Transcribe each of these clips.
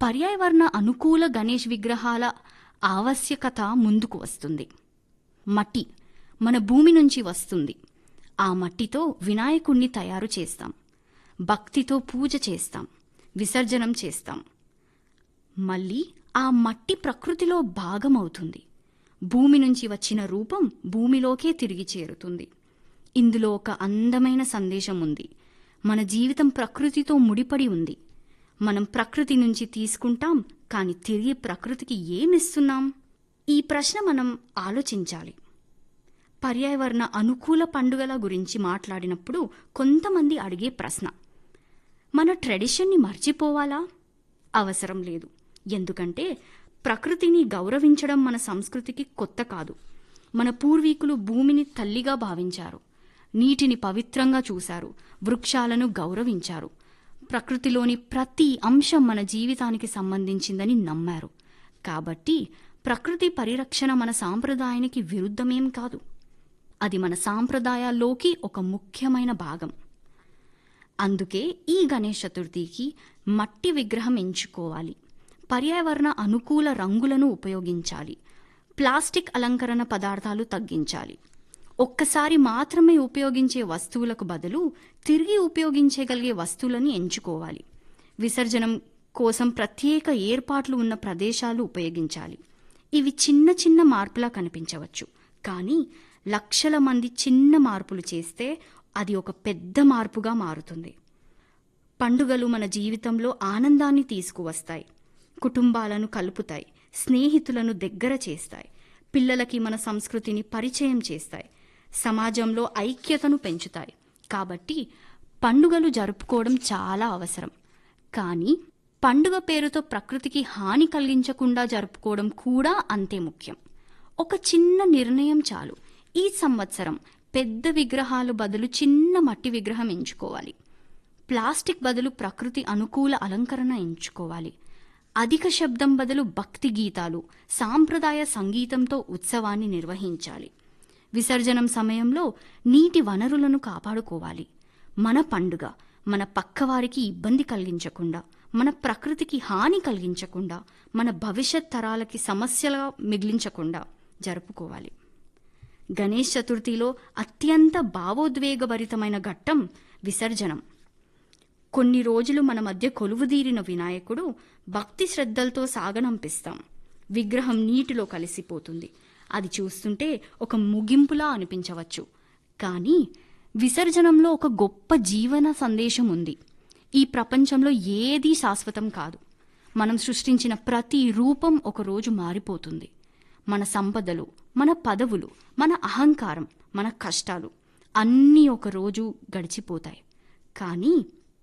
పర్యావరణ అనుకూల గణేష్ విగ్రహాల ఆవశ్యకత ముందుకు వస్తుంది మట్టి మన భూమి నుంచి వస్తుంది ఆ మట్టితో వినాయకుణ్ణి తయారు చేస్తాం భక్తితో పూజ చేస్తాం విసర్జనం చేస్తాం మళ్ళీ ఆ మట్టి ప్రకృతిలో భాగమవుతుంది భూమి నుంచి వచ్చిన రూపం భూమిలోకే తిరిగి చేరుతుంది ఇందులో ఒక అందమైన సందేశం ఉంది మన జీవితం ప్రకృతితో ముడిపడి ఉంది మనం ప్రకృతి నుంచి తీసుకుంటాం కానీ తిరిగి ప్రకృతికి ఏమిస్తున్నాం ఈ ప్రశ్న మనం ఆలోచించాలి పర్యావరణ అనుకూల పండుగల గురించి మాట్లాడినప్పుడు కొంతమంది అడిగే ప్రశ్న మన ట్రెడిషన్ని మర్చిపోవాలా అవసరం లేదు ఎందుకంటే ప్రకృతిని గౌరవించడం మన సంస్కృతికి కొత్త కాదు మన పూర్వీకులు భూమిని తల్లిగా భావించారు నీటిని పవిత్రంగా చూశారు వృక్షాలను గౌరవించారు ప్రకృతిలోని ప్రతి అంశం మన జీవితానికి సంబంధించిందని నమ్మారు కాబట్టి ప్రకృతి పరిరక్షణ మన సాంప్రదాయానికి విరుద్ధమేం కాదు అది మన సాంప్రదాయాల్లోకి ఒక ముఖ్యమైన భాగం అందుకే ఈ గణేష్ చతుర్థికి మట్టి విగ్రహం ఎంచుకోవాలి పర్యావరణ అనుకూల రంగులను ఉపయోగించాలి ప్లాస్టిక్ అలంకరణ పదార్థాలు తగ్గించాలి ఒక్కసారి మాత్రమే ఉపయోగించే వస్తువులకు బదులు తిరిగి ఉపయోగించగలిగే వస్తువులను ఎంచుకోవాలి విసర్జనం కోసం ప్రత్యేక ఏర్పాట్లు ఉన్న ప్రదేశాలు ఉపయోగించాలి ఇవి చిన్న చిన్న మార్పులా కనిపించవచ్చు కానీ లక్షల మంది చిన్న మార్పులు చేస్తే అది ఒక పెద్ద మార్పుగా మారుతుంది పండుగలు మన జీవితంలో ఆనందాన్ని తీసుకువస్తాయి కుటుంబాలను కలుపుతాయి స్నేహితులను దగ్గర చేస్తాయి పిల్లలకి మన సంస్కృతిని పరిచయం చేస్తాయి సమాజంలో ఐక్యతను పెంచుతాయి కాబట్టి పండుగలు జరుపుకోవడం చాలా అవసరం కానీ పండుగ పేరుతో ప్రకృతికి హాని కలిగించకుండా జరుపుకోవడం కూడా అంతే ముఖ్యం ఒక చిన్న నిర్ణయం చాలు ఈ సంవత్సరం పెద్ద విగ్రహాలు బదులు చిన్న మట్టి విగ్రహం ఎంచుకోవాలి ప్లాస్టిక్ బదులు ప్రకృతి అనుకూల అలంకరణ ఎంచుకోవాలి అధిక శబ్దం బదులు భక్తి గీతాలు సాంప్రదాయ సంగీతంతో ఉత్సవాన్ని నిర్వహించాలి విసర్జనం సమయంలో నీటి వనరులను కాపాడుకోవాలి మన పండుగ మన పక్కవారికి ఇబ్బంది కలిగించకుండా మన ప్రకృతికి హాని కలిగించకుండా మన భవిష్యత్ తరాలకి సమస్యలుగా మిగిలించకుండా జరుపుకోవాలి గణేష్ చతుర్థిలో అత్యంత భావోద్వేగభరితమైన ఘట్టం విసర్జనం కొన్ని రోజులు మన మధ్య కొలువుదీరిన వినాయకుడు భక్తి శ్రద్ధలతో సాగనంపిస్తాం విగ్రహం నీటిలో కలిసిపోతుంది అది చూస్తుంటే ఒక ముగింపులా అనిపించవచ్చు కానీ విసర్జనంలో ఒక గొప్ప జీవన సందేశం ఉంది ఈ ప్రపంచంలో ఏదీ శాశ్వతం కాదు మనం సృష్టించిన ప్రతి రూపం ఒకరోజు మారిపోతుంది మన సంపదలు మన పదవులు మన అహంకారం మన కష్టాలు అన్నీ ఒకరోజు గడిచిపోతాయి కానీ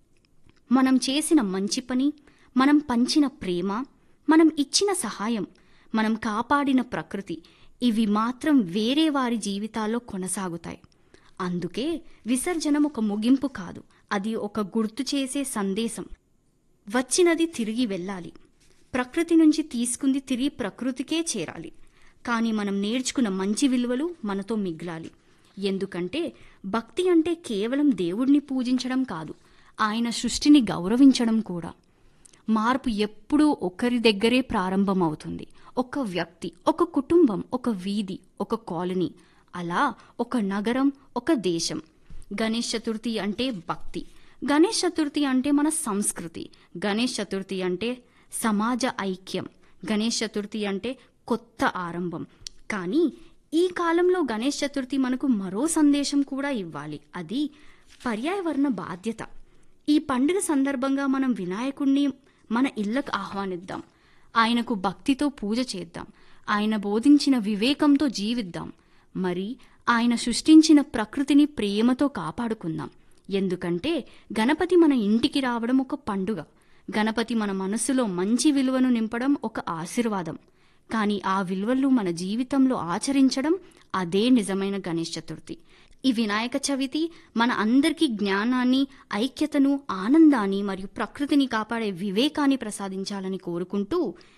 మనం చేసిన మంచి పని మనం పంచిన ప్రేమ మనం ఇచ్చిన సహాయం మనం కాపాడిన ప్రకృతి ఇవి మాత్రం వేరే వారి జీవితాల్లో కొనసాగుతాయి అందుకే విసర్జనం ఒక ముగింపు కాదు అది ఒక గుర్తు చేసే సందేశం వచ్చినది తిరిగి వెళ్ళాలి ప్రకృతి నుంచి తీసుకుంది తిరిగి ప్రకృతికే చేరాలి కానీ మనం నేర్చుకున్న మంచి విలువలు మనతో మిగలాలి ఎందుకంటే భక్తి అంటే కేవలం దేవుడిని పూజించడం కాదు ఆయన సృష్టిని గౌరవించడం కూడా మార్పు ఎప్పుడూ ఒకరి దగ్గరే ప్రారంభమవుతుంది ఒక వ్యక్తి ఒక కుటుంబం ఒక వీధి ఒక కాలనీ అలా ఒక నగరం ఒక దేశం గణేష్ చతుర్థి అంటే భక్తి గణేష్ చతుర్థి అంటే మన సంస్కృతి గణేష్ చతుర్థి అంటే సమాజ ఐక్యం గణేష్ చతుర్థి అంటే కొత్త ఆరంభం కానీ ఈ కాలంలో గణేష్ చతుర్థి మనకు మరో సందేశం కూడా ఇవ్వాలి అది పర్యావరణ బాధ్యత ఈ పండుగ సందర్భంగా మనం వినాయకుణ్ణి మన ఇళ్లకు ఆహ్వానిద్దాం ఆయనకు భక్తితో పూజ చేద్దాం ఆయన బోధించిన వివేకంతో జీవిద్దాం మరి ఆయన సృష్టించిన ప్రకృతిని ప్రేమతో కాపాడుకుందాం ఎందుకంటే గణపతి మన ఇంటికి రావడం ఒక పండుగ గణపతి మన మనసులో మంచి విలువను నింపడం ఒక ఆశీర్వాదం కానీ ఆ విలువలు మన జీవితంలో ఆచరించడం అదే నిజమైన గణేష్ చతుర్థి ఈ వినాయక చవితి మన అందరికీ జ్ఞానాన్ని ఐక్యతను ఆనందాన్ని మరియు ప్రకృతిని కాపాడే వివేకాన్ని ప్రసాదించాలని కోరుకుంటూ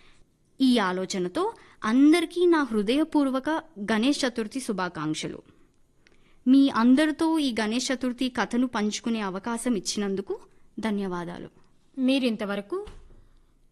ఈ ఆలోచనతో అందరికీ నా హృదయపూర్వక గణేష్ చతుర్థి శుభాకాంక్షలు మీ అందరితో ఈ గణేష్ చతుర్థి కథను పంచుకునే అవకాశం ఇచ్చినందుకు ధన్యవాదాలు మీరింతవరకు